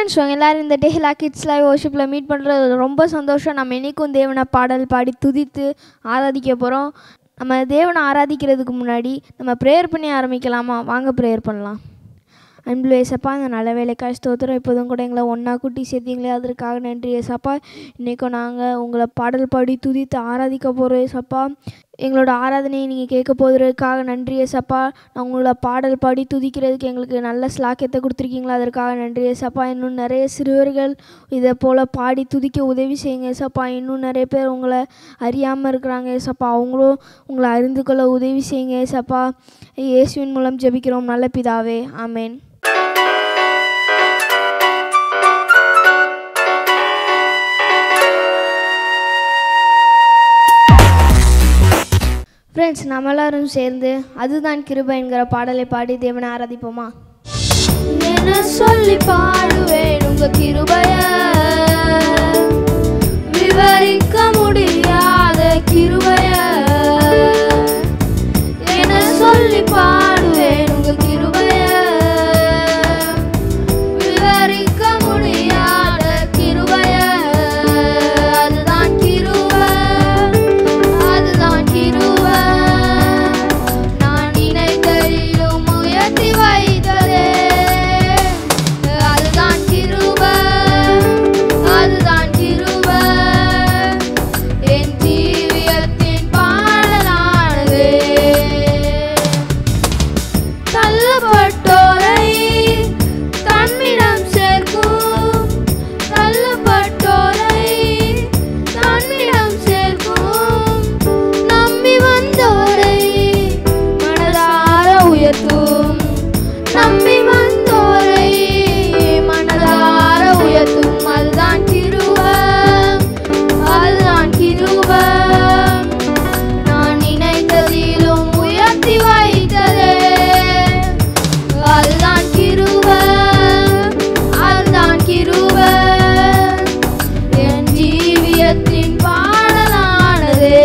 friends உங்கள் எல்லோரும் இந்த டேஹிலா கிட்ஸ் லைவ் வர்ஷிப்பில் மீட் பண்ணுறது ரொம்ப சந்தோஷம் நம்ம என்னைக்கும் தேவனை பாடல் பாடி துதித்து ஆராதிக்க போகிறோம் நம்ம தேவனை ஆராதிக்கிறதுக்கு முன்னாடி நம்ம ப்ரேயர் பண்ணி ஆரம்பிக்கலாமா வாங்க ப்ரேயர் பண்ணலாம் அன்பு ஏசப்பா இந்த நல்ல வேலைக்காய் ஸ்தோத்திரம் இப்போதும் கூட எங்களை ஒன்றா கூட்டி சேர்த்தீங்களே அதற்காக நன்றி ஏசப்பா இன்றைக்கும் நாங்கள் உங்களை பாடல் பாடி துதித்து ஆராதிக்க போகிறோம் ஏசப்பா எங்களோட ஆராதனையை நீங்கள் கேட்க போவதற்காக நன்றி ஏசப்பா நான் உங்களோட பாடல் பாடி துதிக்கிறதுக்கு எங்களுக்கு நல்ல ஸ்லாக்கியத்தை கொடுத்துருக்கீங்களா அதற்காக நன்றி ஏசப்பா இன்னும் நிறைய சிறுவர்கள் இதை போல் பாடி துதிக்க உதவி செய்யுங்க ஏசப்பா இன்னும் நிறைய பேர் உங்களை அறியாமல் இருக்கிறாங்க ஏசப்பா அவங்களும் உங்களை அறிந்து கொள்ள உதவி செய்யுங்க ஏசப்பா இயேசுவின் மூலம் ஜெபிக்கிறோம் நல்ல பிதாவே ஆமேன் ஃப்ரெண்ட்ஸ் நம்ம எல்லாரும் சேர்ந்து அதுதான் கிருபை என்கிற பாடலை பாடி தேவனை ஆராதிப்போமா என சொல்லி பாடுவேன் உங்க கிருபைய விவரிக்க முடியாத கிருபைய என சொல்லி பாடுவேன் உங்க கிருபைய விவரிக்க முடியாத கிருபைய அதுதான் கிருபை அதுதான் கிருபை நான் நினைத்ததிலும் உயர்த்தி வைத்ததே அதுதான் கிருபை அதுதான் கிருபை என் ஜீவியத்தின் பாடலானதே தள்ளப்பட்டோரை தன்னிடம் சேர்க்கும் தள்ளப்பட்டோரை தன்னிடம் சேர்க்கும் நம்பி வந்தோரை மனதார உயர்த்தும் நம்பி வந்தோரை மனதார உயர்த்தும் அதுதான் கிருபை அதுதான் கிருபை நான் நினைத்ததிலும் உயர்த்தி வைத்ததே அதுதான் கிருபை அதுதான் கிருபை என் ஜீவியத்தின் பாடலானதே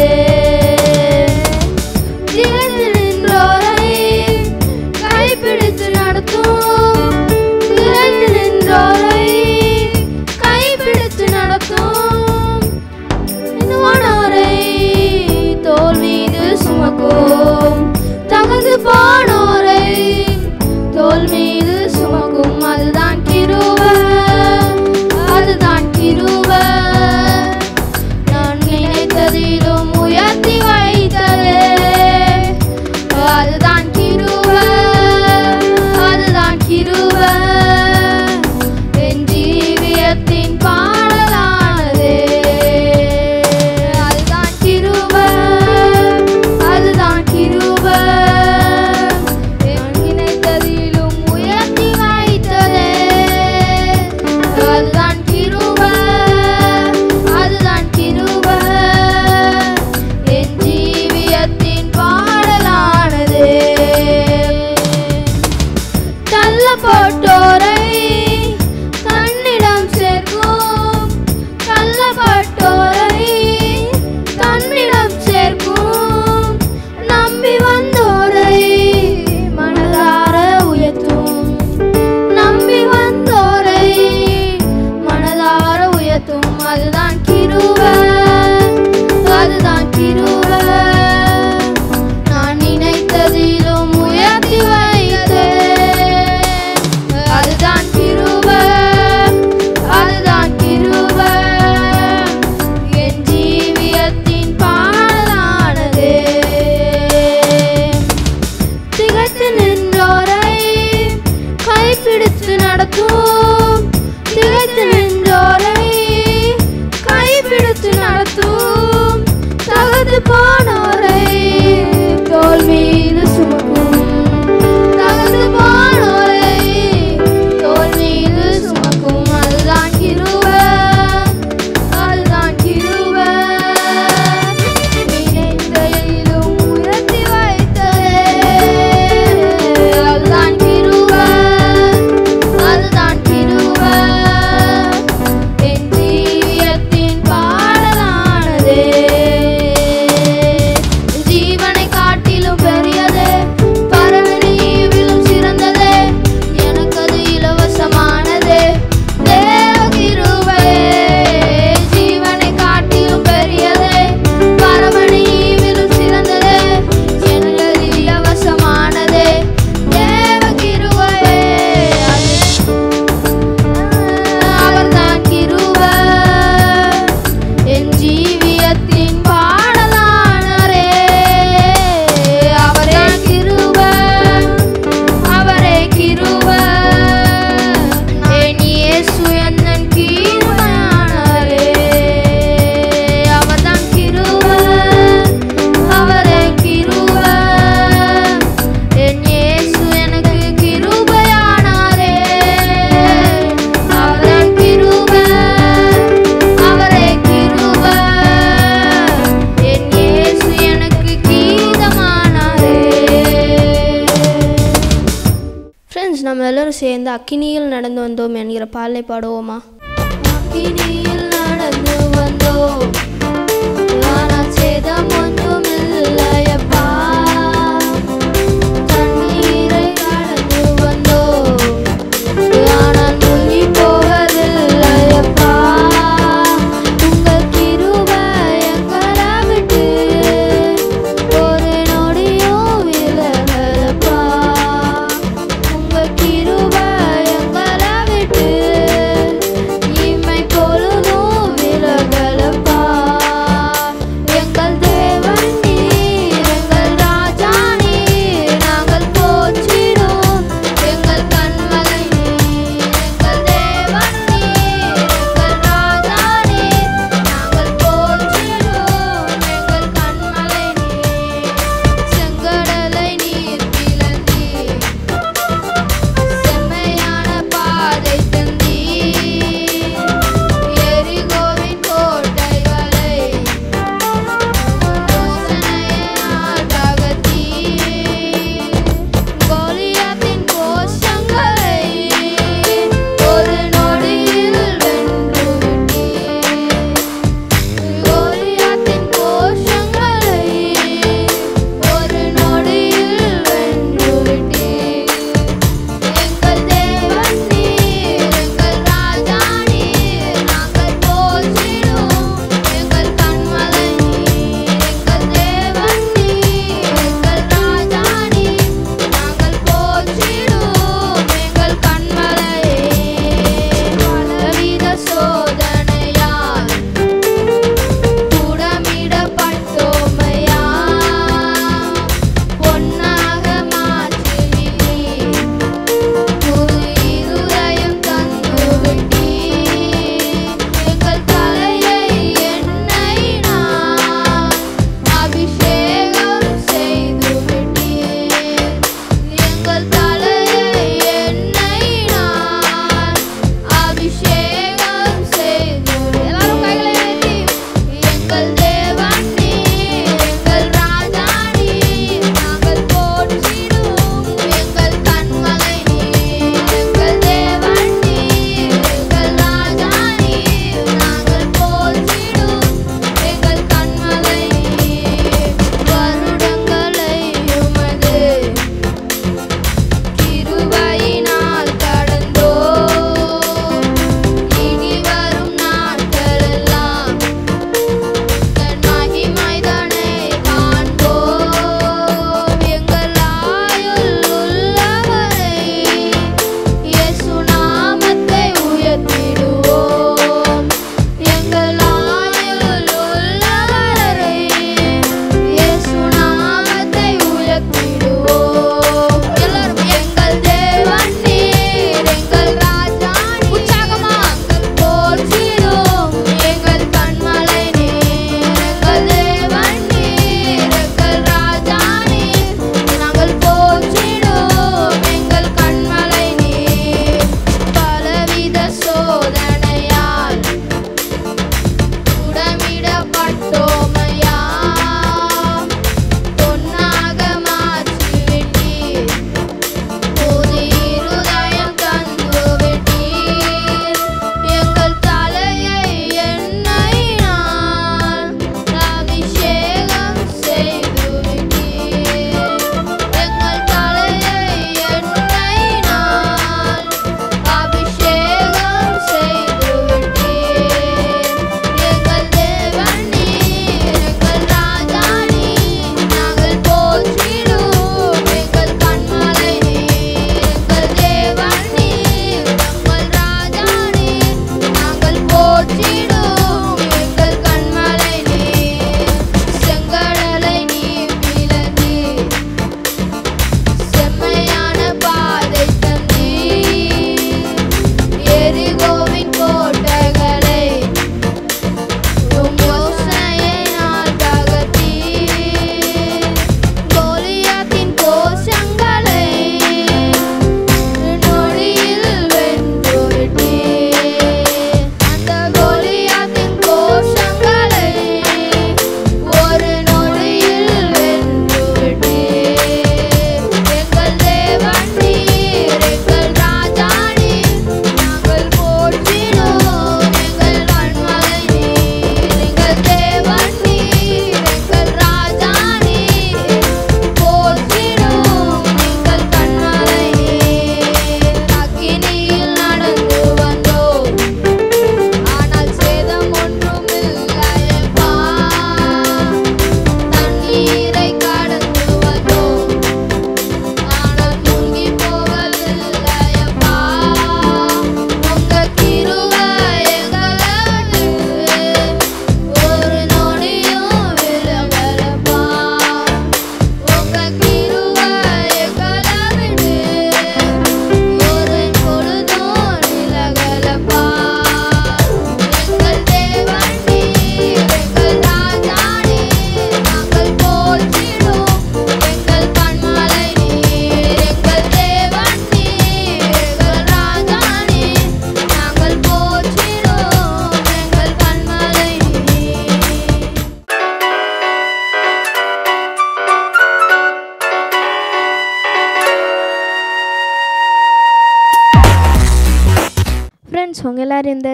திறந்து நின்றோரை கைப்பிடித்து நடத்தும் திறந்து நின்றோரை கைப்பிடித்து நடத்தும் இன்னுவானோரை தோல் மீது சுமக்கும் தகந்து போனோரை தோல் மீது சுமக்கும் அதுதான் கிருபை அதுதான் கிருபை நான் நினைத்ததிலும் உயர்த்தி வைத்ததே அதுதான் கிருபை அதுதான் கிருபை என் ஜீவியத்தின் பாடலானதே அதுதான் கிருபை அதுதான் கிருபை நான் நினைத்ததிலும் உயர்த்தி வைத்ததே அதுதான் கிருபை அதுதான் கிருபை என் ஜீவியத்தின் பாடலானதே தள்ளப்பட்டோரை தன்னிடம் சேர்க்கும் எல்லாரும் சேர்ந்து அக்கினியில் நடந்து வந்தோம் என்கிற பாடலை பாடுவோமா அக்கினியில் நடந்து வந்தோம் ஆனால் சேதம் ஒன்றும் இல்லையப்பா தண்ணீரை கடந்து வந்தோம் ஆனால் மூழ்கி போவதில்லையப்பா உங்கள் கிருபை எங்களை விட்டு ஒரு நொடியும் விலகலப்பா உங்கள் கிருபை எங்களை விட்டு இம்மை பொழுதும் விலகலப்பா எங்கள் தேவன் நீர்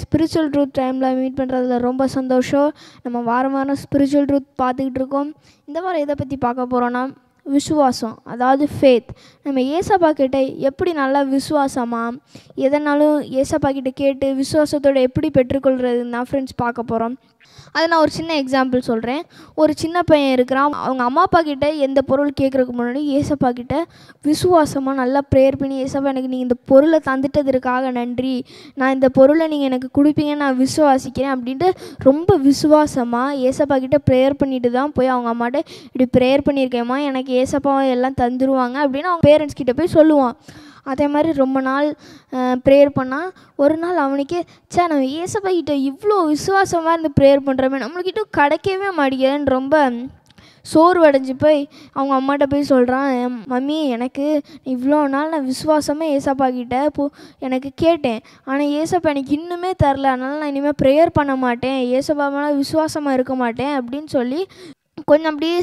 ஸ்பிரிச்சுவல் ட்ரூத் டைமில் மீட் பண்ணுறதுல ரொம்ப சந்தோஷம் நம்ம வாரம் வாரம் ஸ்பிரிச்சுவல் ட்ரூத் பார்த்துக்கிட்டு இருக்கோம் இந்த வாரம் எதை பற்றி பார்க்க போகிறோன்னா விசுவாசம் அதாவது ஃபேத் நம்ம ஏசப்பா கிட்ட எப்படி நல்லா விசுவாசமாக எதனாலும் ஏசப்பா கிட்ட கேட்டு விசுவாசத்தோட எப்படி பெற்றுக்கொள்கிறதுன்னு தான் ஃப்ரெண்ட்ஸ் பார்க்க போகிறோம் அதை நான் ஒரு சின்ன எக்ஸாம்பிள் சொல்கிறேன் ஒரு சின்ன பையன் இருக்கிறான் அவங்க அம்மா அப்பா கிட்ட எந்த பொருள் கேட்குறதுக்கு முன்னாடி ஏசப்பா கிட்ட விசுவாசமாக நல்லா ப்ரேயர் பண்ணி ஏசப்பா எனக்கு நீங்கள் இந்த பொருளை தந்துட்டதற்காக நன்றி நான் இந்த பொருளை நீங்கள் எனக்கு கொடுப்பீங்கன்னு நான் விசுவாசிக்கிறேன் அப்படின்ட்டு ரொம்ப விசுவாசமாக ஏசப்பா கிட்ட ப்ரேயர் பண்ணிட்டு தான் போய் அவங்க அம்மாட்ட இப்படி ப்ரேயர் பண்ணியிருக்கேம்மா எனக்கு ஏசப்பா எல்லாம் தந்துருவாங்க அப்படின்னு அவங்க பேரண்ட்ஸ் கிட்ட போய் சொல்லுவான் அதே மாதிரி ரொம்ப நாள் ப்ரேயர் பண்ணால் ஒரு நாள் அவனுக்கே சே நம்ம ஏசப்பா கிட்ட இவ்வளோ விசுவாசமாக இருந்து ப்ரேயர் பண்ணுறோமே நம்மளுக்கிட்ட கிடைக்கவே மாட்டேங்குதுன்னு ரொம்ப சோர்வடைஞ்சு போய் அவங்க அம்மாட்ட போய் சொல்கிறான் மம்மி எனக்கு இவ்வளோ நாள் நான் விசுவாசமே ஏசப்பா கிட்ட இப்போ எனக்கு கேட்டேன் ஆனால் ஏசப்பா எனக்கு இன்னுமே தரல அதனால் நான் இனிமேல் ப்ரேயர் பண்ண மாட்டேன் ஏசப்பா மேலே விசுவாசமாக இருக்க மாட்டேன் அப்படின்னு சொல்லி கொஞ்சம் அப்படியே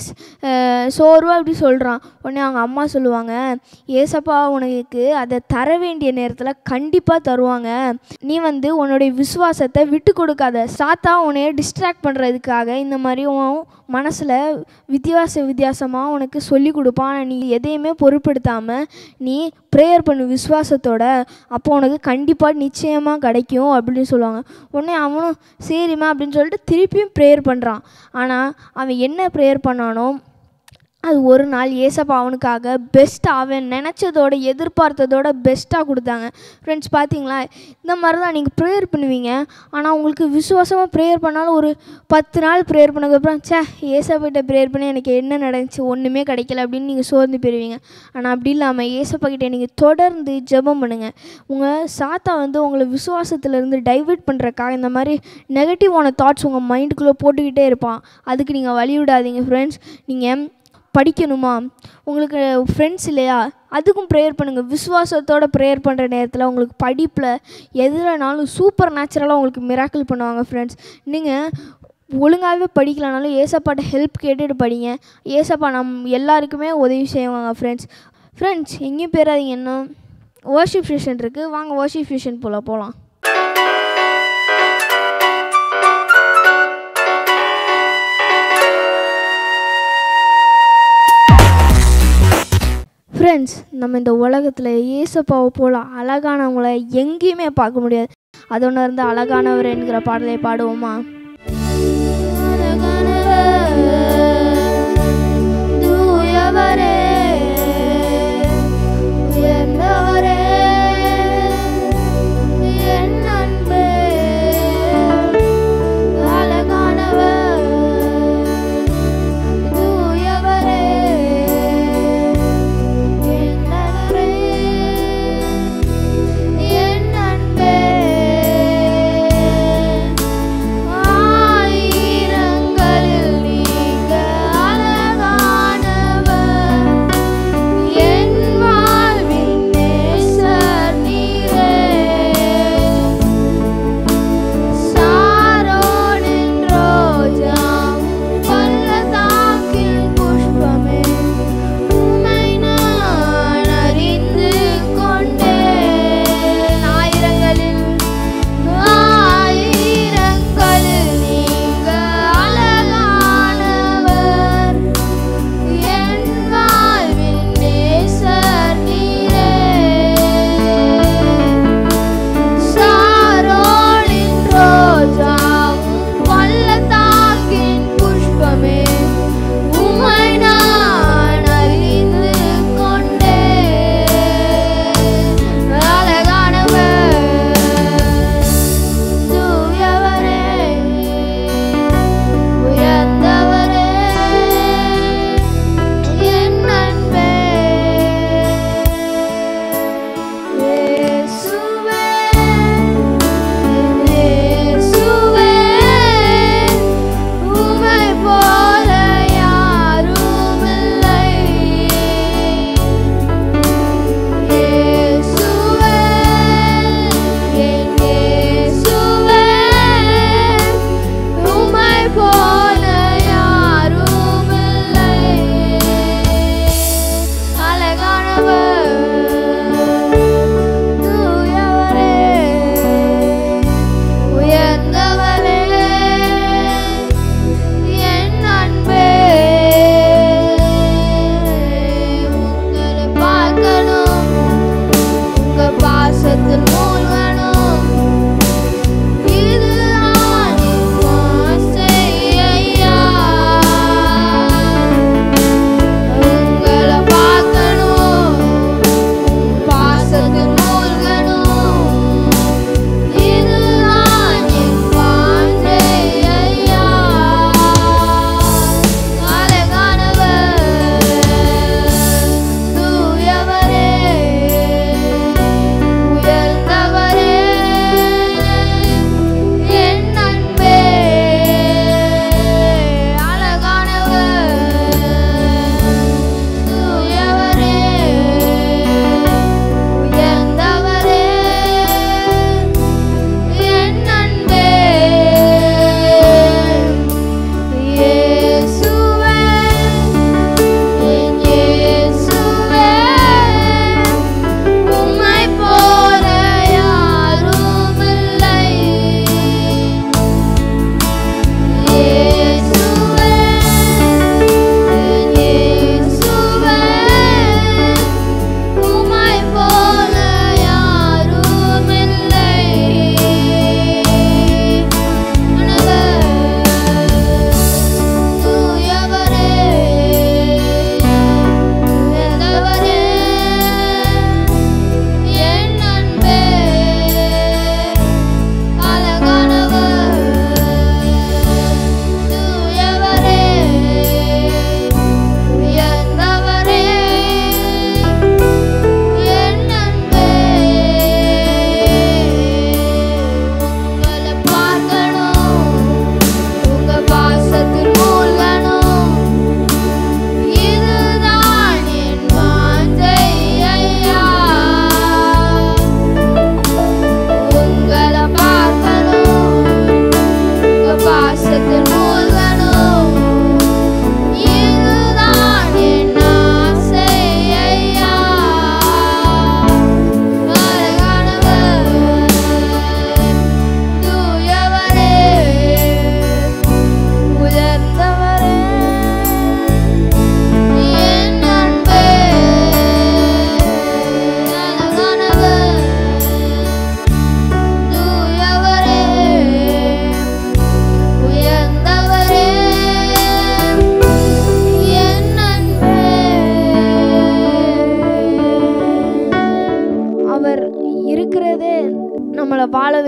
சோர்வாக அப்படி சொல்கிறான் உடனே அவங்க அம்மா சொல்லுவாங்க ஏசப்பா உனக்கு அதை தர வேண்டிய நேரத்தில் கண்டிப்பாக தருவாங்க நீ வந்து உன்னுடைய விசுவாசத்தை விட்டு கொடுக்காத சாத்தா உன்னைய டிஸ்ட்ராக்ட் பண்ணுறதுக்காக இந்த மாதிரி உன் மனசில் வித்தியாச வித்தியாசமாக உனக்கு சொல்லி கொடுப்பான் ஆனா நீ எதையுமே பொருட்படுத்தாமல் நீ ப்ரேயர் பண்ணு விசுவாசத்தோட அப்போ உனக்கு கண்டிப்பாக நிச்சயமாக கிடைக்கும் அப்படின்னு சொல்லுவாங்க உடனே அவனும் சரிம்மா அப்படின்னு சொல்லிட்டு திருப்பியும் ப்ரேயர் பண்ணுறான் ஆனால் அவன் என்ன ப்ரேயர் பண்ணானோ அது ஒரு நாள் ஏசப்பா அவனுக்காக பெஸ்ட்டாக அவன் நினச்சதோட எதிர்பார்த்ததோட பெஸ்ட்டாக கொடுத்தாங்க ஃப்ரெண்ட்ஸ் பார்த்தீங்களா இந்த மாதிரி தான் நீங்கள் ப்ரேயர் பண்ணுவீங்க ஆனால் உங்களுக்கு விசுவாசமாக ப்ரேயர் பண்ணாலும் ஒரு பத்து நாள் ப்ரேயர் பண்ணதுக்கப்புறம் சே ஏசப்பாகிட்ட ப்ரேயர் பண்ணி எனக்கு என்ன நடந்துச்சு ஒன்றுமே கிடைக்கல அப்படின்னு நீங்கள் சோர்ந்து போயிருவீங்க ஆனால் அப்படி இல்லாமல் ஏசப்பா கிட்ட நீங்கள் தொடர்ந்து ஜெபம் பண்ணுங்கள் உங்கள் சாத்தா வந்து உங்களை விசுவாசத்துலேருந்து டைவெர்ட் பண்ணுறக்காக இந்த மாதிரி நெகட்டிவான தாட்ஸ் உங்கள் மைண்டுக்குள்ளே போட்டுக்கிட்டே இருப்பான் அதுக்கு நீங்கள் வழி விடாதீங்க ஃப்ரெண்ட்ஸ் நீங்கள் படிக்கணுமா உங்களுக்கு ஃப்ரெண்ட்ஸ் இல்லையா அதுக்கும் ப்ரேயர் பண்ணுங்கள் விசுவாசத்தோட ப்ரேயர் பண்ணுற நேரத்தில் உங்களுக்கு படிப்பில் எதுலனாலும் சூப்பர் நேச்சுரலாக உங்களுக்கு மிராக்கிள் பண்ணுவாங்க ஃப்ரெண்ட்ஸ் நீங்கள் ஒழுங்காகவே படிக்கலனாலும் ஏசப்பாட்ட ஹெல்ப் கேட்டுட்டு படிங்க ஏசப்பா நம் எல்லாருக்குமே உதவி செய்வாங்க ஃப்ரெண்ட்ஸ் ஃப்ரெண்ட்ஸ் எங்கேயும் பேராதீங்க இன்னும் வர்ஷிப் செஷன் இருக்குது வாங்க வர்ஷிப் செஷன் போல் போகலாம் ஃப்ரெண்ட்ஸ் நம்ம இந்த உலகத்தில் ஏசப்பாவை போல் அழகானவங்கள எங்கேயுமே பார்க்க முடியாது அது ஒன்று இருந்து அழகானவர் என்கிற பாடலை பாடுவோமா தூயவரே உயர்ந்தவரே என் அன்பே அழகானவர் தூயவரே என்னவரே என் அன்பே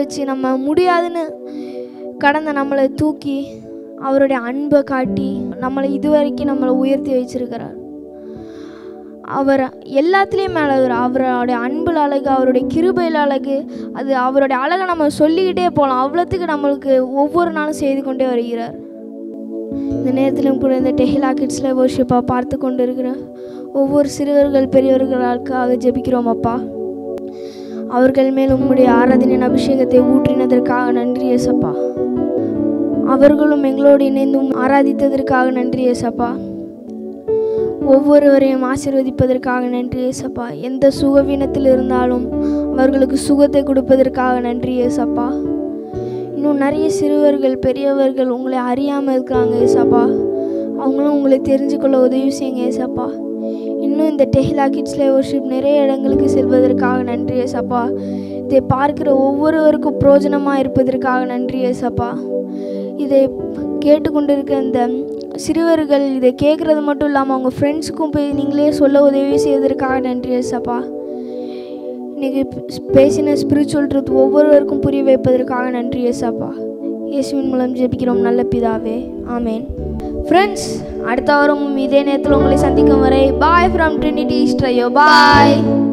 வச்சு நம்ம முடியாதுன்னு கடந்த நம்மளை தூக்கி அவருடைய அன்பை காட்டி நம்மளை இதுவரைக்கும் நம்மளை உயர்த்தி வச்சிருக்கிறார் அவர் எல்லாத்துலேயும் மேலே அவருடைய அன்பில் அழகு அவருடைய கிருபையில் அழகு அது அவருடைய அழகை நம்ம சொல்லிக்கிட்டே போகலாம் அவ்வளோத்துக்கு நம்மளுக்கு ஒவ்வொரு நாளும் செய்து கொண்டே வருகிறார் இந்த நேரத்திலும் கூட இந்த டெஹிலா கிட்ஸில் வர்ஷிப்பாக பார்த்து கொண்டு இருக்கிற ஒவ்வொரு சிறுவர்கள் பெரியவர்களுக்காக ஜெபிக்கிறோம் அப்பா அவர்கள் மேல் உம்முடைய ஆராதனையின் அபிஷேகத்தை ஊற்றினதற்காக நன்றி ஏசப்பா அவர்களும் எங்களோடு இணைந்தும் ஆராதித்ததற்காக நன்றி ஏசப்பா ஒவ்வொருவரையும் ஆசீர்வதிப்பதற்காக நன்றி ஏசப்பா எந்த சுகவீனத்தில் இருந்தாலும் அவர்களுக்கு சுகத்தை கொடுப்பதற்காக நன்றி ஏசப்பா இன்னும் நிறைய சிறுவர்கள் பெரியவர்கள் உங்களை அறியாமல் இருக்கிறாங்க ஏசப்பா அவங்களும் உங்களை தெரிஞ்சுக்கொள்ள உதவி செய்யுங்க ஏசப்பா இன்னும் இந்த டெஹிலா கிட்ஸ்ல ஒர்ஷிப் நிறைய இடங்களுக்கு செல்வதற்காக நன்றி ஏசப்பா இதை பார்க்கிற ஒவ்வொருவருக்கும் பிரோஜனமாக இருப்பதற்காக நன்றி ஏசப்பா இதை கேட்டுக்கொண்டிருக்க இந்த சிறுவர்கள் இதை கேட்குறது மட்டும் இல்லாமல் அவங்க ஃப்ரெண்ட்ஸுக்கும் போய் நீங்களே சொல்ல உதவி செய்வதற்காக நன்றி ஏசப்பா இன்னைக்கு பேசின ஸ்பிரிச்சுவல் ட்ரூத் ஒவ்வொருவருக்கும் புரிய வைப்பதற்காக நன்றி ஏசப்பா இயேசுவின் மூலம் ஜெபிக்கிறோம் நல்ல பிதாவே ஆமேன் ஃப்ரெண்ட்ஸ் அடுத்த வாரம் இதே நேரத்தில் உங்களை சந்திக்கும் வரை பாய் ஃப்ரம் ட்ரினிட்டி ஸ்ட்ரையோ பாய்